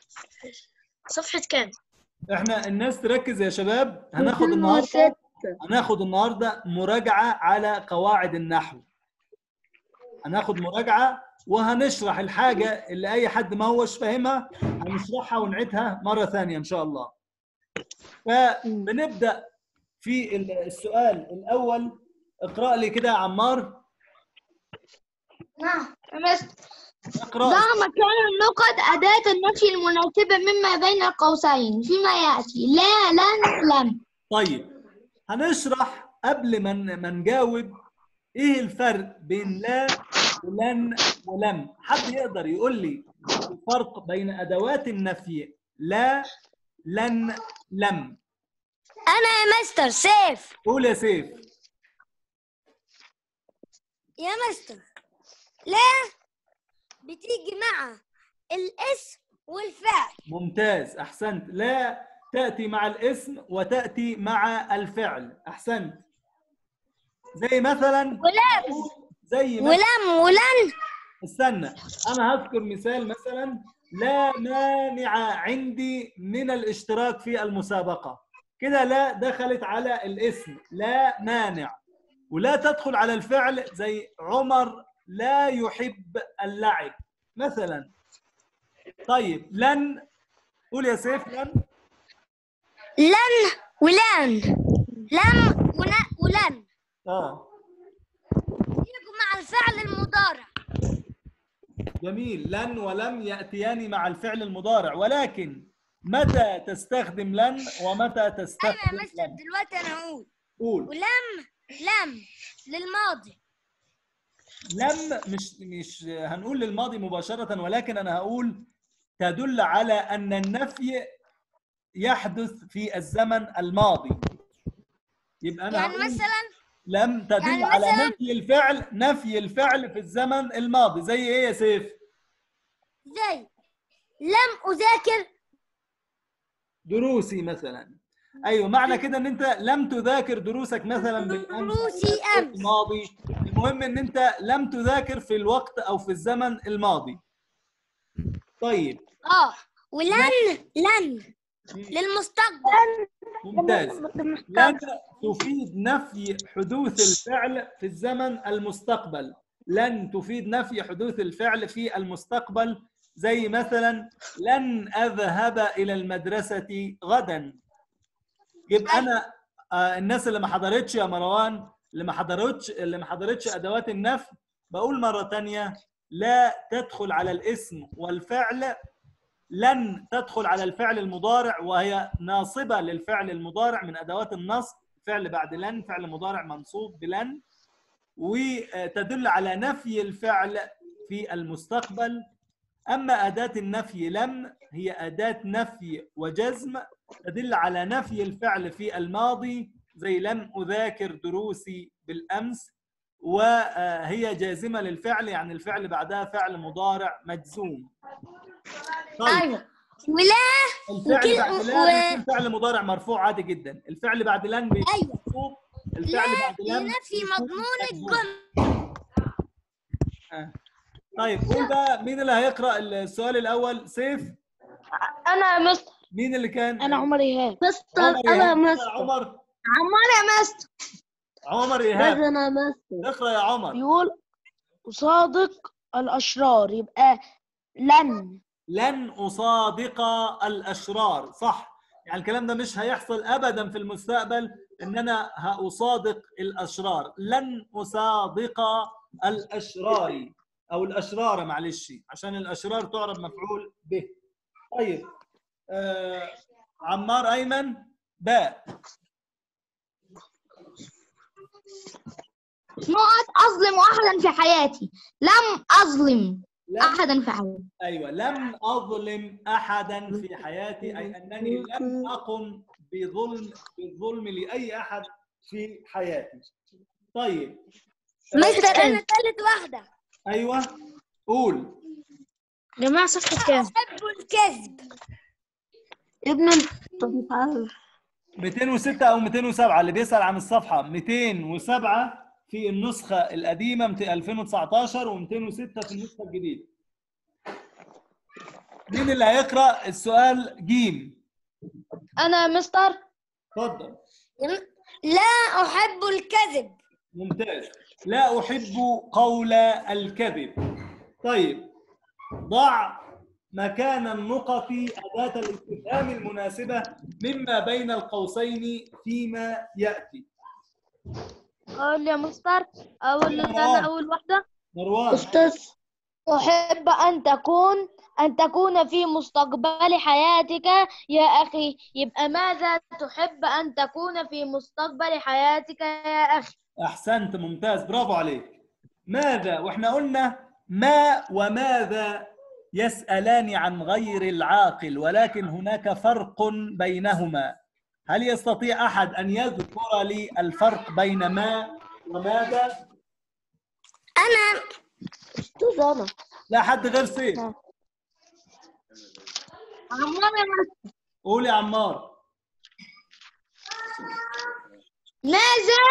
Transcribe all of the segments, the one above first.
صفحة كام؟ احنا الناس تركز يا شباب هناخد النهارده هناخد النهارده مراجعه على قواعد النحو هناخد مراجعه وهنشرح الحاجه اللي اي حد ما هوش فاهمها هنشرحها ونعيدها مره ثانيه ان شاء الله فبنبدا في السؤال الاول اقرا لي كده يا عمار نعم مستر اقرا ضع مكان النقط أداة النفي المناسبة مما بين القوسين فيما يأتي لا لن لم طيب هنشرح قبل ما ن- ما نجاوب ايه الفرق بين لا ولن ولم حد يقدر يقول لي الفرق بين ادوات النفي لا لن لم انا يا مستر سيف قول يا سيف يا مستر لا بتيجي مع الاسم والفعل ممتاز احسنت لا تاتي مع الاسم وتاتي مع الفعل احسنت زي مثلا ولم زي مثلا ولم ولن استنى انا هذكر مثال مثلا لا مانع عندي من الاشتراك في المسابقه كده لا دخلت على الاسم لا مانع ولا تدخل على الفعل زي عمر لا يحب اللعب مثلا طيب لن قول يا سيف لن لن ولن لم ون- ولن اه يجوا مع الفعل المضارع جميل لن ولم ياتيان مع الفعل المضارع ولكن متى تستخدم لن ومتى ايوه تستخدم يا مستر لن دلوقتي انا هقول قول ولم لم للماضي لم مش مش هنقول للماضي مباشرة ولكن أنا هقول تدل على أن النفي يحدث في الزمن الماضي يبقى أنا يعني هقول مثلا لم تدل يعني على مثلاً- نفي الفعل نفي الفعل في الزمن الماضي زي إيه يا سيف؟ زي لم اذاكر دروسي مثلا أيوه معنى كده إن أنت لم تذاكر دروسك مثلا بالأمس أو دروسي في أمس. الماضي المهم إن أنت لم تذاكر في الوقت أو في الزمن الماضي طيب اه ولن لن للمستقبل ممتاز لن تفيد نفي حدوث الفعل في الزمن المستقبل لن تفيد نفي حدوث الفعل في المستقبل زي مثلا لن أذهب إلى المدرسة غدا يبقى أنا آه، الناس اللي ما حضرتش يا مروان اللي ما حضرتش اللي ما حضرتش أدوات النفي بقول مرة تانية لا تدخل على الاسم والفعل لن تدخل على الفعل المضارع وهي ناصبة للفعل المضارع من أدوات النصب فعل بعد لن فعل مضارع منصوب بلن وتدل على نفي الفعل في المستقبل أما أداة النفي لم هي أداة نفي وجزم تدل على نفي الفعل في الماضي زي لم أذاكر دروسي بالأمس وهي جازمة للفعل يعني الفعل بعدها فعل مضارع مجزوم طيب ايوه ولا الفعل وكل- بعد و- لن بيكون فعل مضارع مرفوع عادي جدا الفعل بعد لن بيكون ايوه منصوب الفعل لا بعد لن لنفي بيكون مضمون مجزوم. الجمله آه. طيب قول بقى مين اللي هيقرا السؤال الاول سيف أنا يا مستر مين اللي كان انا عمر ايهاب مستر عمر أنا يا إيهاب. مستر عمر عمار يا مستر عمر ايهاب أنا يا مستر اقرا يا عمر بيقول أصادق الأشرار يبقى لن لن اصادق الاشرار صح يعني الكلام ده مش هيحصل ابدا في المستقبل ان انا هاصادق الاشرار لن اصادق الاشرار او الاشرار معلش عشان الاشرار تعرب مفعول به طيب آه عمار ايمن باء نقط أظلم أحدا في حياتي لم أظلم لم أحدا في حياتي ايوه لم اظلم احدا في حياتي اي انني لم اقم بظلم بالظلم لاي احد في حياتي طيب مستر انا ثالث واحده ايوه قول جماعة صفحة كام؟ حب الكذب يا ابن ال- طب مش عارف 206 او 207 اللي بيسال عن الصفحه 207 في النسخه القديمه 2019 و206 في النسخه الجديده مين اللي هيقرأ السؤال جيم أنا مستر اتفضل لا أحب الكذب ممتاز لا أحب قول الكذب طيب ضع مكان النقط أداة الاستفهام المناسبة مما بين القوسين فيما يأتي أقول يا مستر أقول أنا أول واحدة مروان أستاذ أحب أن تكون أن تكون في مستقبل حياتك يا أخي يبقى ماذا تحب أن تكون في مستقبل حياتك يا أخي أحسنت ممتاز برافو عليك ماذا وإحنا قلنا ما وماذا يسألان عن غير العاقل ولكن هناك فرق بينهما هل يستطيع أحد أن يذكر لي الفرق بين ما وماذا؟ أنا أستاذ أنا لا حد غير سيف قول يا عمار ماذا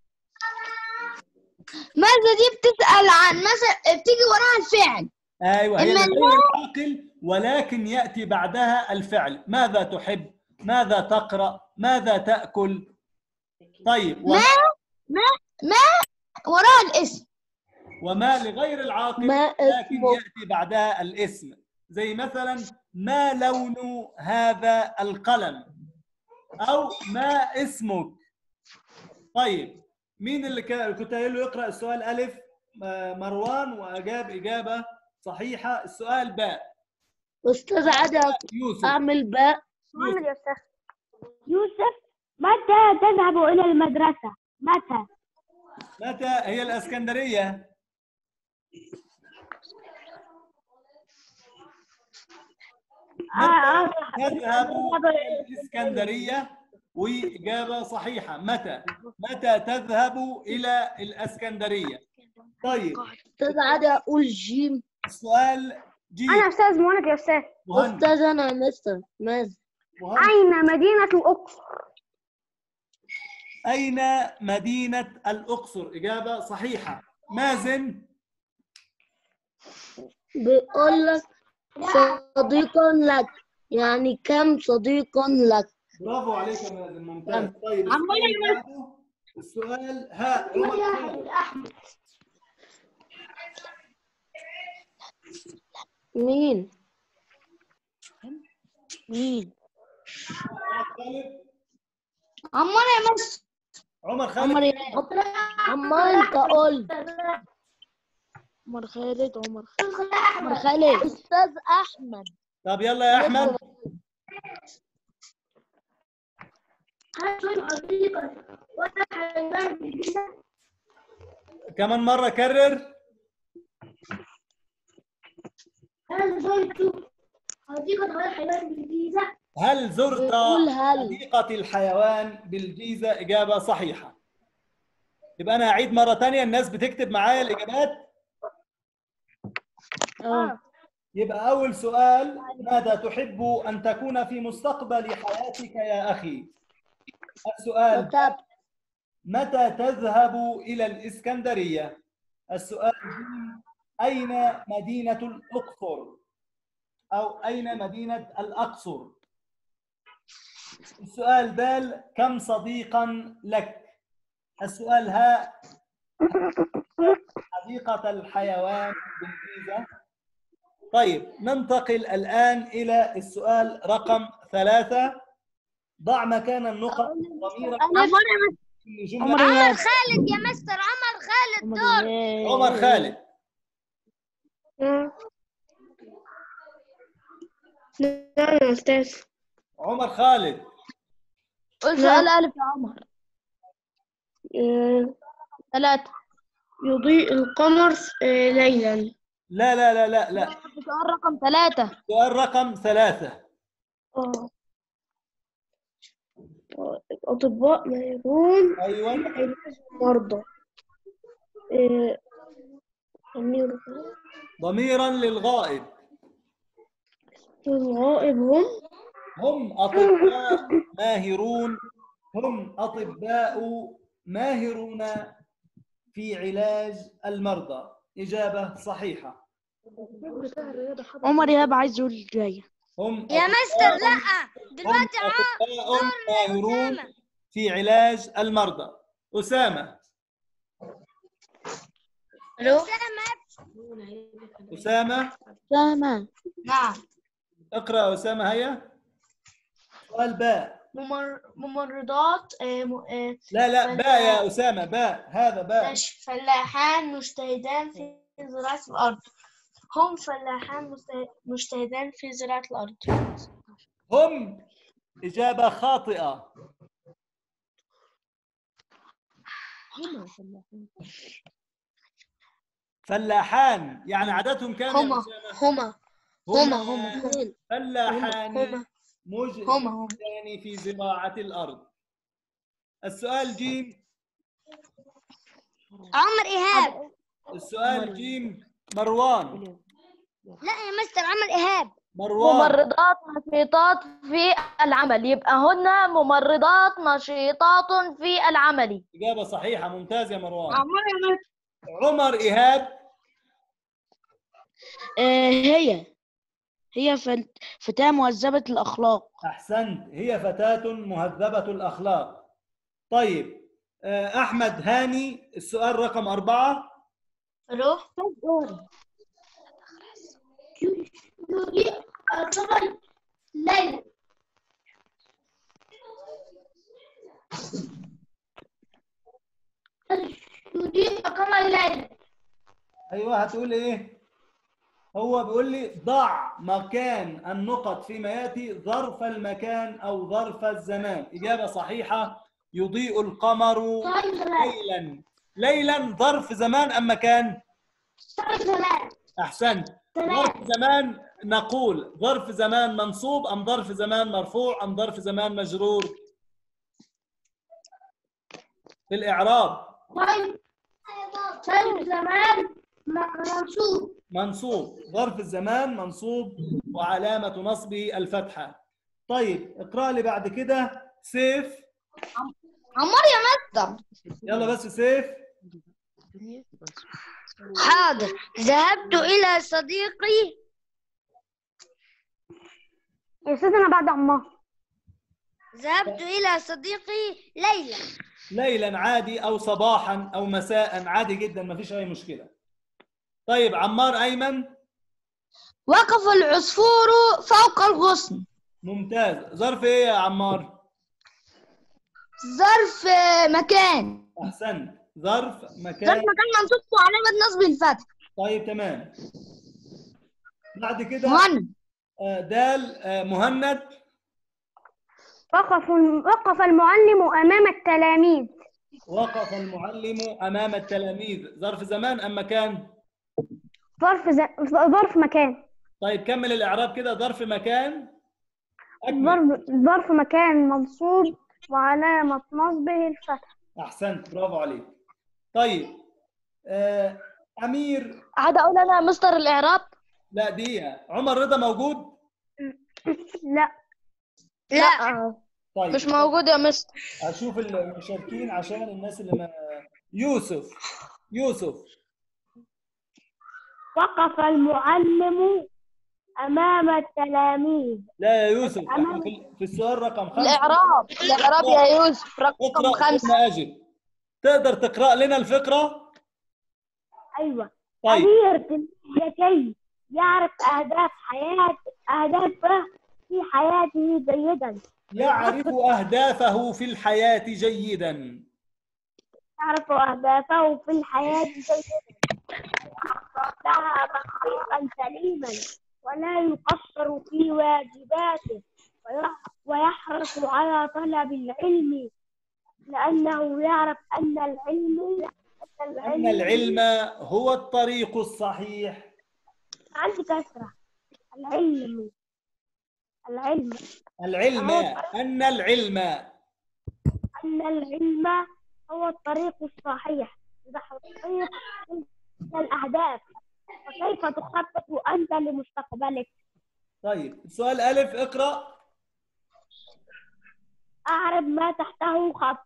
ماذا دي بتسأل عن مثلا بتيجي وراها الفعل ايوه هي إما غير العاقل ولكن ياتي بعدها الفعل ماذا تحب ماذا تقرا ماذا تاكل طيب و... وراها الاسم وما لغير العاقل ما لكن اسمه؟ ياتي بعدها الاسم زي مثلا ما لون هذا القلم او ما اسمك طيب مين اللي كا- كنت قايل له يقرا السؤال الف آه، مروان واجاب اجابه صحيحه السؤال باء أستاذ عادل يوسف أعمل باء يوسف. يوسف متى تذهب إلى المدرسة؟ متى؟ متى هي الاسكندريه آه، متى تذهب إلى الاسكندريه واجابه صحيحه متى متى تذهب الى الاسكندريه طيب أستاذ عادل أقول جيم السؤال جي أنا أستاذ مهند يا أستاذ مهند أستاذ أنا يا مستر ماذا مهند. أين مدينة الأقصر؟ أين مدينة الأقصر؟ إجابة صحيحة. مازن بيقول لك صديق لك يعني كم صديق لك برافو عليك يا مازن ممتاز. طيب عمال السؤال اللي بعده، السؤال ها عمر خالد. مين مين خالد عمار يا مس عمر خالد عمر يا عمار انت قول عمر خالد عمر خالد عمر خالد استاذ احمد طب يلا يا أحمد كمان مرة كرر هل زرت بيقول هل حديقة الحيوان بالجيزة إجابة صحيحة. يبقى أنا أعيد مرة تانية الناس بتكتب معايا الإجابات اه يبقى أول سؤال ماذا تحب أن تكون في مستقبل حياتك يا أخي؟ السؤال كتبت متى تذهب إلى الإسكندرية؟ السؤال ب أين مدينة الأقصر؟ أو أين مدينة الأقصر؟ السؤال دال كم صديقا لك؟ السؤال ها حديقة الحيوان بالجيزة طيب ننتقل الآن إلى السؤال رقم ثلاثة ضع مكان النقط ضميرا في جملة عمر اياد خالد يا مستر عمر خالد عمر اياد عمر خالد نعم يا أستاذ عمر خالد قول سؤال ألف يا عمر ثلاثة يضيء القمر ليلا لا لا لا لا لا سؤال رقم ثلاثة سؤال رقم ثلاثة أطباء ماهرون أيوة علاج المرضى آه، أمير ضميرا للغائب الغائب هم هم أطباء ماهرون هم أطباء ماهرون في علاج المرضى إجابة صحيحة عمر إيهاب عايز يقول الجاية هم يا مستر لا هم دلوقتي أطباء ماهرون في علاج المرضى أسامة الو أسامة سامع نعم اقرأ أسامة هيا سؤال باء ممر... ممرضات آه، م... آه، لا لا باء يا أسامة باء هذا باء ماشي. فلاحان مجتهدان في زراعة الأرض هم فلاحان مجته- مجتهدان في زراعة الأرض هم إجابة خاطئة فلاحان يعني عددهم كام يا هما أسامة؟ هما هما هما هما فلاحان هما مجتهدان هما هما في زراعة الأرض السؤال جيم عمر ايهاب السؤال جيم مروان لا يا مستر عمر ايهاب مروان ممرضات نشيطات في العمل يبقى هن ممرضات نشيطات في العمل إجابة صحيحة ممتاز يا مروان عمر يا عمر إيهاب آه هي هي فت- فتاة مهذبة الأخلاق أحسنت هي فتاة مهذبة الأخلاق طيب آه، أحمد هاني السؤال رقم أربعة الو ليلى يضيء قمر ليلى أيوه هتقول إيه هو بيقول لي ضع مكان النقط فيما يأتي ظرف المكان أو ظرف الزمان إجابة صحيحة يضيء القمر طيب زمان ليلا ليلا ظرف زمان أم مكان طيب زمان أحسنت ظرف زمان نقول ظرف زمان منصوب أم ظرف زمان مرفوع أم ظرف زمان مجرور في الإعراب طيب طيب زمان منصوب منصوب ظرف الزمان منصوب وعلامة نصبه الفتحة طيب اقرأ لي بعد كده سيف عمر يا مستر يلا بس سيف حاضر ذهبت إلى صديقي يا سيدنا بعد عمار ذهبت إلى صديقي ليلى ليلا عادي أو صباحا أو مساء عادي جدا ما فيش أي مشكلة طيب عمار أيمن وقف العصفور فوق الغصن ممتاز ظرف إيه يا عمار ظرف مكان أحسنت ظرف ظرف مكان مكان منصوب وعلامة نصب الفتح طيب تمام بعد كده مهند آه، دال آه، مهند وقف وقف المعلم أمام التلاميذ وقف المعلم أمام التلاميذ ظرف زمان أم مكان ظرف ز... ظرف مكان طيب كمل الإعراب كده ظرف مكان أكمل ظرف ظرف مكان منصوب وعلامة نصبه الفتح أحسنت برافو عليك طيب آه، أمير عاد أقول أنا مستر الإعراب لا دي عمر رضا موجود لا لا طيب مش موجود يا مستر أشوف المشاركين عشان الناس اللي ما يوسف يوسف وقف المعلم أمام التلاميذ لا يا يوسف احنا في في السؤال رقم خمسة الإعراب الإعراب يا يوسف رقم اقرأ خمسة ثم أجب تقدر تقرأ لنا الفقرة؟ أيوة طيب أمير لكي يعرف أهداف حياة أهدافه في حياته جيدا يعرف أهدافه في الحياة جيدا يعرف أهدافه في الحياة جيدا لها تحقيقا سليما ولا يقصر في واجباته ويح- ويحرص على طلب العلم لأنه يعرف أن العلم أن العلم هو الطريق الصحيح عندي كسرة العلم العلم العلم أن العلم أن العلم هو الطريق الصحيح لتحقيق تلك الأهداف وكيف تخطط أنت لمستقبلك طيب السؤال ألف اقرأ أعرف ما تحته خط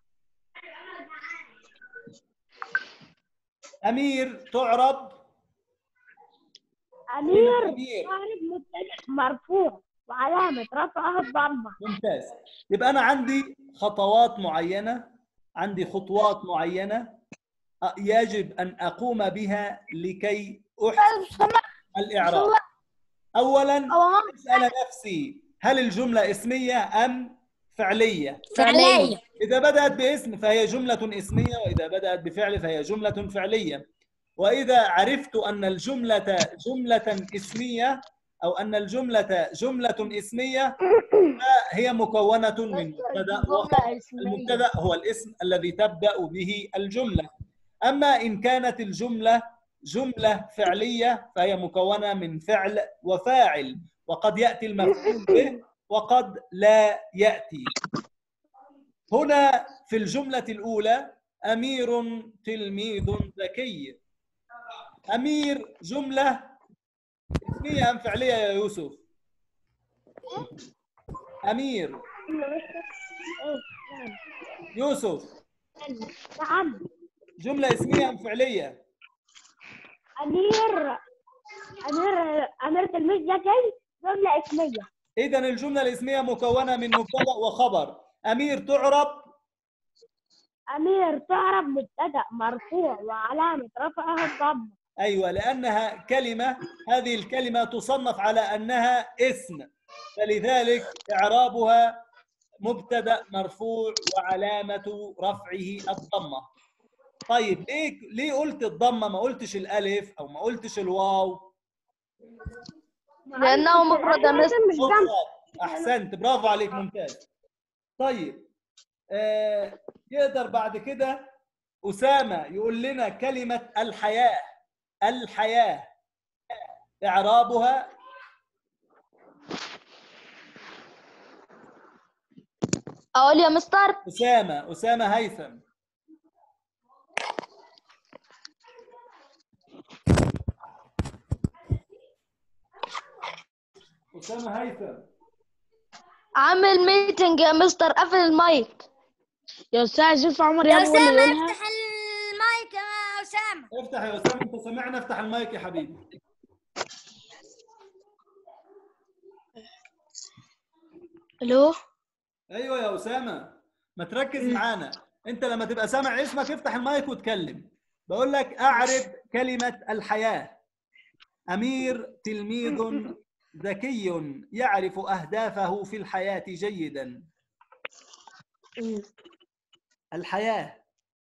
أمير تعرب أمير أمير تعرف مبتدأ مرفوع وعلامة رفعه الضمة ممتاز يبقى أنا عندي خطوات معينة عندي خطوات معينة أ- يجب أن أقوم بها لكي أحسن الإعراب أولا أسأل نفسي هل الجملة اسمية أم فعلية؟ فعلية إذا بدأت باسم فهي جملة اسمية وإذا بدأت بفعل فهي جملة فعلية وإذا عرفت أن الجملة جملة اسمية أو أن الجملة جملة اسمية فهي مكونة من مبتدأ وخبر المبتدأ هو الاسم الذي تبدأ به الجملة أما إن كانت الجملة جملة فعلية فهي مكونة من فعل وفاعل وقد يأتي المفعول به وقد لا يأتي هنا في الجملة الأولى أمير تلميذ ذكي أمير جملة اسمية أم فعلية يا يوسف؟ أمير يوسف نعم جملة اسمية أم فعلية؟ أمير أمير أمير تلميذ ذكي جملة اسمية إذا الجملة الاسمية مكونة من مبتدأ وخبر أمير تعرب أمير تعرف مبتدأ مرفوع وعلامة رفعه الضمة أيوة لأنها كلمة هذه الكلمة تصنف على أنها اسم فلذلك إعرابها مبتدأ مرفوع وعلامة رفعه الضمة طيب ليه ليه قلت الضمة ما قلتش الألف أو ما قلتش الواو لأنه مفرد يا مستر مش ذنب مفرد. أحسنت برافو عليك ممتاز طيب آه يقدر بعد كده أسامة يقول لنا كلمة الحياة الحياة إعرابها أقول يا مستر أسامة أسامة هيثم أسامة هيثم عامل ميتنج يا مستر قفل المايك يا استاذ شوف عمر يا يا ابو اللي أسامة يقولها افتح المايك يا أسامة افتح يا أسامة أنت سمعنا افتح المايك يا حبيبي الو ايوه يا اسامه ما تركز معانا انت لما تبقى سامع اسمك افتح المايك واتكلم بقول لك اعرب كلمه الحياه امير تلميذ ذكي يعرف اهدافه في الحياه جيدا الحياه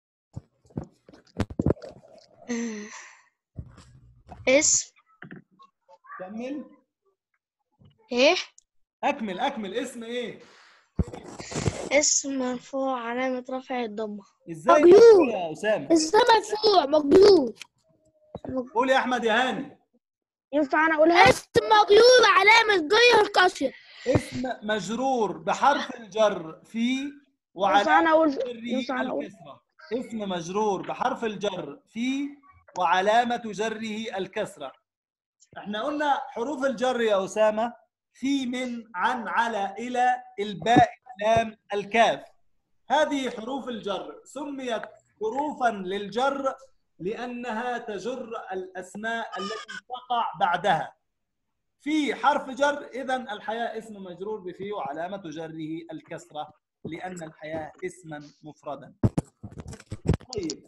اسم كمل ايه اكمل اكمل اسم ايه اسم مرفوع علامة رفع الضمة ازاي مجنون. تقول يا اسامه اسم مرفوع مقلوب قول يا احمد يا هاني ينفع انا اقولها اسم مقلوب علامة جاية القصر اسم مجرور بحرف الجر في ينفع وعلامه انا اقول جره ينفع انا اقول الكسرة اسم مجرور بحرف الجر في وعلامة جره الكسرة احنا قلنا حروف الجر يا أسامة في من عن على إلى الباء لام الكاف هذه حروف الجر سميت حروفا للجر لأنها تجر الأسماء التي تقع بعدها في حرف جر إذا الحياة اسم مجرور بفي وعلامة جره الكسرة لأن الحياة اسما مفردا طيب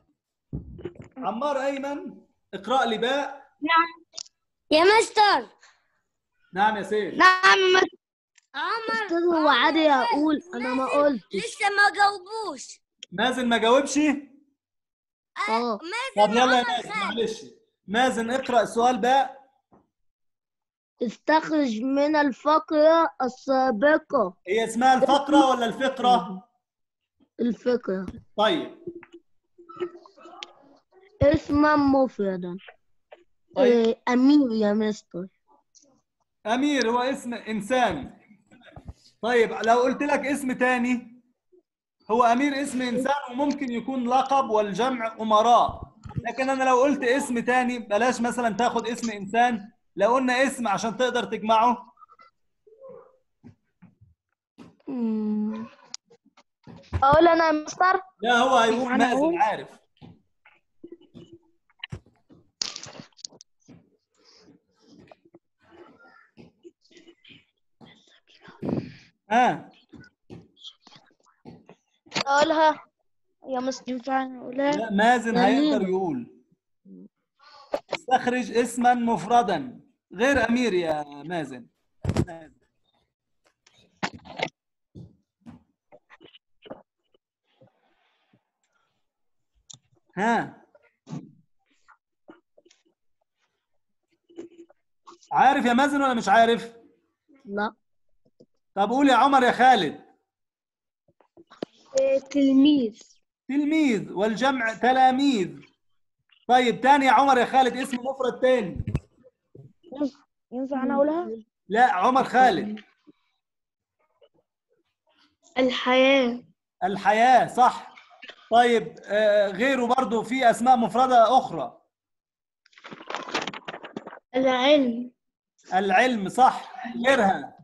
عمار أيمن اقرأ لي باء يا مستر نعم يا سيد نعم عمر استاذ هو عادي اقول انا ما قلتش لسه ما جاوبوش مازن ما جاوبش اه طب يلا يا مازن معلش مازن اقرأ السؤال باء استخرج من الفقرة السابقة هي اسمها الفقرة ولا الفقرة؟ الفكرة طيب اسما مفردا طيب إيه، أمير يا مستر أمير هو اسم إنسان طيب لو قلت لك اسم تاني هو أمير اسم إنسان وممكن يكون لقب والجمع أمراء لكن أنا لو قلت اسم تاني بلاش مثلا تاخد اسم إنسان لو قلنا اسم عشان تقدر تجمعه مم. أقول أنا يا مستر لا هو هيقول أنا مازن أقول؟ عارف ها اقولها يا مستر ينفع نقولها لا مازن هيقدر يقول استخرج اسما مفردا غير امير يا مازن ها عارف يا مازن ولا مش عارف لا طب قول يا عمر يا خالد تلميذ تلميذ والجمع تلاميذ طيب تاني يا عمر يا خالد اسم مفرد تاني ينفع انا اقولها لا عمر خالد الحياة الحياة صح طيب آه، غيره برضو في أسماء مفردة أخرى العلم العلم صح غيرها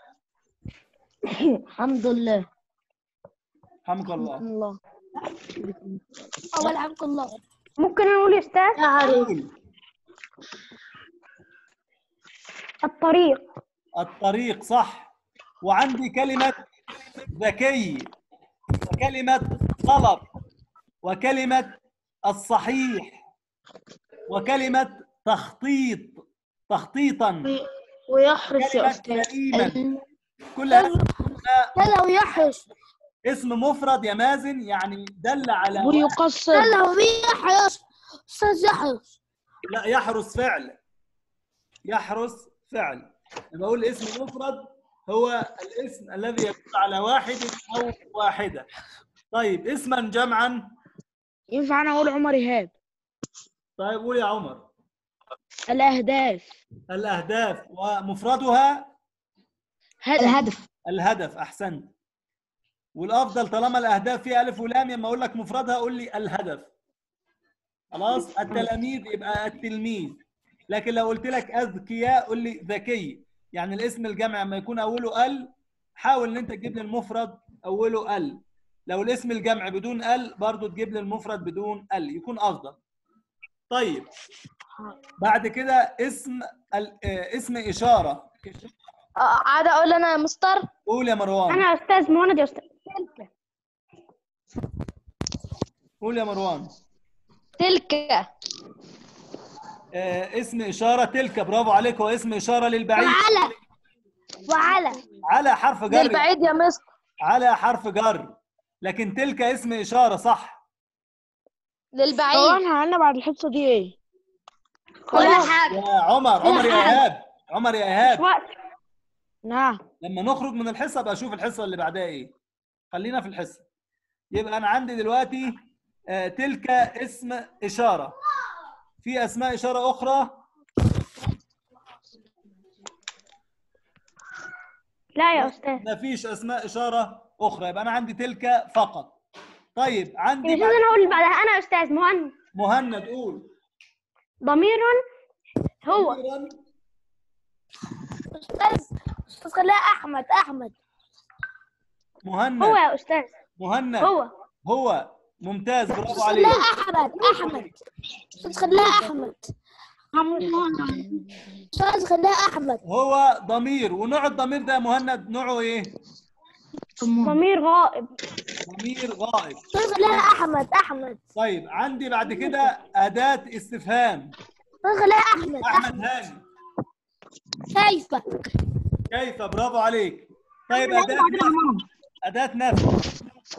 الحمد لله حمك الله الله اول حمد الله ممكن نقول يا أستاذ أعرف الطريق الطريق صح وعندي كلمة ذكي وكلمة طلب وكلمة الصحيح وكلمة تخطيط تخطيطا ويحرص يا كلمة أستاذ لئيما كل هذه أسماء لا لو يحرص اسم مفرد يا مازن يعني دل على ويقصر لا لو يحرص استاذ يحرص لا يحرس فعل يحرس فعل لما اقول اسم مفرد هو الاسم الذي يدل على واحد او واحده طيب اسما جمعا ينفع انا اقول عمر ايهاب طيب قول يا عمر الاهداف الاهداف ومفردها الهدف الهدف احسنت والافضل طالما الاهداف فيها الف ولام لما اقول لك مفردها قول لي الهدف خلاص التلاميذ يبقى التلميذ لكن لو قلت لك اذكياء قول لي ذكي يعني الاسم الجمع لما يكون اوله ال حاول ان انت تجيب لي المفرد اوله ال لو الاسم الجمع بدون ال برضو تجيب لي المفرد بدون ال يكون افضل طيب بعد كده اسم ال- آه، اسم اشاره آه، عاد اقول انا يا مستر قول يا مروان أنا أستاذ مهند يا أستاذ قول يا مروان تلك آه، اسم إشارة تلك برافو عليك هو اسم إشارة للبعيد وعلى وعلى على حرف جر للبعيد يا مستر على حرف جر لكن تلك اسم إشارة صح هو للبعيد احنا عملنا بعد الحصه دي ايه ولا حاجه يا عمر عمر يا إيهاب عمر يا إيهاب وقت نعم لما نخرج من الحصة ابقى أشوف الحصة اللي بعدها إيه خلينا في الحصة يبقى أنا عندي دلوقتي آه، تلك اسم إشارة في أسماء إشارة أخرى لا يا أستاذ ما فيش أسماء إشارة أخرى يبقى أنا عندي تلك فقط طيب عندي يا أستاذ أنا أقول اللي بعدها أنا أستاذ مهند مهند قول ضمير هو ضميراً استاذ استاذ خليها احمد احمد مهند هو يا أستاذ مهند هو هو ممتاز برافو عليك خليها احمد احمد استاذ خليها احمد استاذ خليها احمد هو ضمير ونوع الضمير ده يا مهند نوعه ايه؟ ضمير غائب ضمير غائب استاذ خليها احمد احمد طيب عندي بعد كده أداة استفهام استاذ خليها احمد أحمد هاني كيف كيف برافو عليك طيب أداة نفي أداة نفي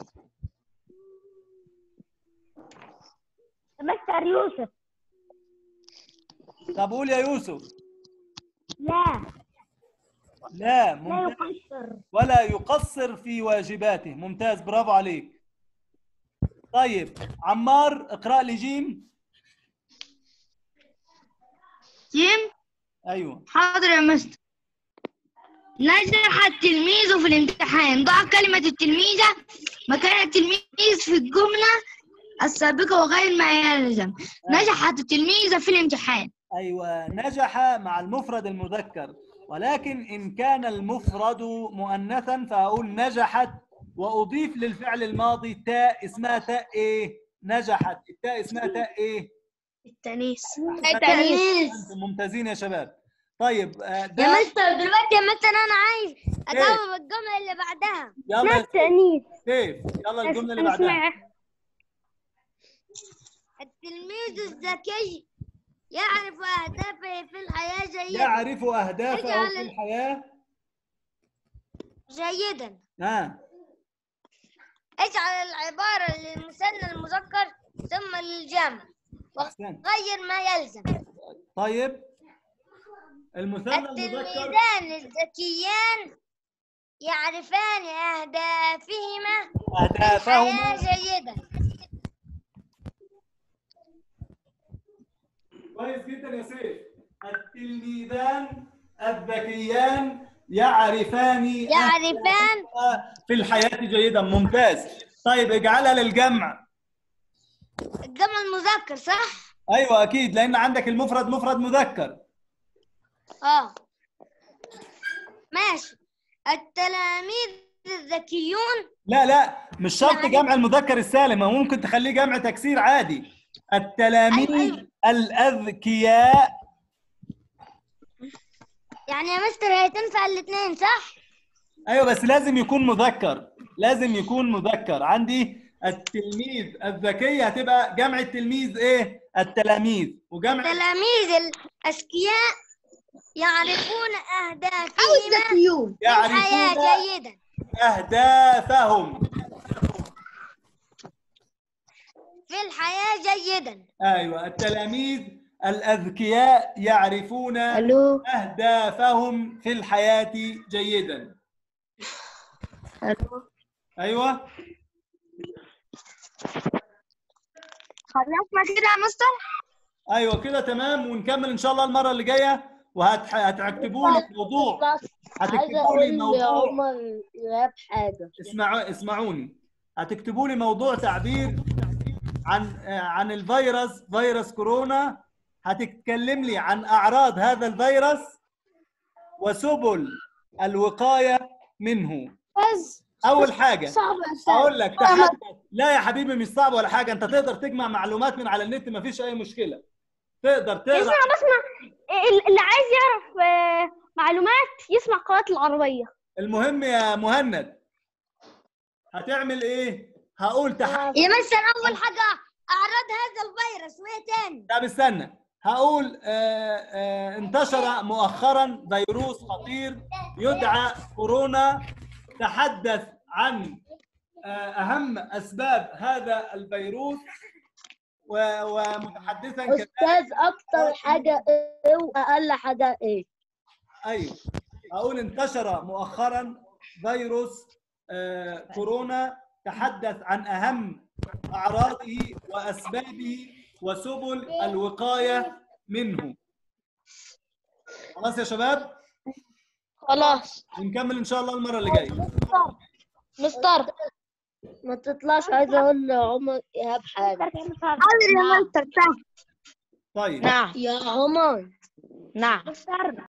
مستر يوسف طب قول يا يوسف لا لا لا ممتاز يقصر ولا يقصر في واجباته ممتاز برافو عليك طيب عمار اقرأ لي جيم جيم أيوه حاضر يا مستر نجح التلميذ في الامتحان ضع كلمة التلميذة مكان التلميذ في الجملة السابقة وغير ما يلزم نجحت التلميذة في الامتحان أيوة نجح مع المفرد المذكر ولكن إن كان المفرد مؤنثا فأقول نجحت وأضيف للفعل الماضي تاء اسمها تاء إيه؟ نجحت التاء اسمها تاء إيه؟ التانيث أنتم ممتازين يا شباب طيب آه، يا ده مستر دلوقتي مثلا انا عايز اجاوب الجمله اللي بعدها يلا يا التأنيث سيف يلا الجمله اللي بعدها اسمع التلميذ الذكي يعرف اهدافه في الحياه جيدا يعرف اهدافه اجعل في ال- الحياه جيدا ها اجعل العباره للمثنى المذكر ثم للجمع احسنت غير ما يلزم طيب المثنى المذكر التلميذان الذكيان يعرفان أهدافهما اهدافهما حياة جيدة كويس جدا يا سيف التلميذان الذكيان يعرفان يعرفان أهدافهما في الحياة جيدا ممتاز طيب اجعلها للجمع الجمع المذكر صح؟ ايوه اكيد لان عندك المفرد مفرد مذكر اه ماشي التلاميذ الذكيون لا لا مش شرط يعني- جمع المذكر السالم هو ممكن تخليه جمع تكسير عادي التلاميذ أيوة، الأذكياء يعني يا مستر هي تنفع الاثنين صح؟ ايوه بس لازم يكون مذكر لازم يكون مذكر عندي التلميذ الذكي هتبقى جمع التلميذ ايه التلاميذ وجمع التلاميذ الأذكياء يعرفون أهدافهما ذكيون في الحياة يعرفون جيدا اهدافهم في الحياة جيدا ايوه التلاميذ الاذكياء يعرفون الو اهدافهم في الحياه جيدا الو ايوه خلصنا كده يا مستر؟ ايوه كده تمام ونكمل ان شاء الله المره اللي جايه وهتكتبوا لي موضوع عايز هتكتبوا لي اقول موضوع لعمر غاب حاجه اسمعوا اسمعوني هتكتبوا لي موضوع تعبير عن آه، عن الفيروس فيروس كورونا هتتكلم لي عن اعراض هذا الفيروس وسبل الوقايه منه بس اول حاجه صعب يا أستاذ. اقول لك تحدث لا يا حبيبي مش صعب ولا حاجه انت تقدر تجمع معلومات من على النت مفيش اي مشكله تقدر تقرا اسمع بسمع ال- اللي عايز يعرف آه، معلومات يسمع قراءة العربية المهم يا مهند هتعمل ايه هقول تحدث يا مستر أول حاجة أعراض هذا الفيروس وإيه تاني؟ طب استنى هقول آه آه انتشر مؤخرا فيروس خطير يدعى كورونا تحدث عن آه اهم اسباب هذا الفيروس و- ومتحدثا كذلك استاذ اكتر حاجه ايه واقل حاجه ايه ايوه اقول انتشر مؤخرا فيروس آه كورونا تحدث عن اهم اعراضه واسبابه وسبل الوقايه منه خلاص يا شباب خلاص ونكمل ان شاء الله المره اللي جايه مستر ما تطلعش عايز اقول لعمر ايهاب حاجه حاضر يا مستر طيب نعم يا عمر نعم مستر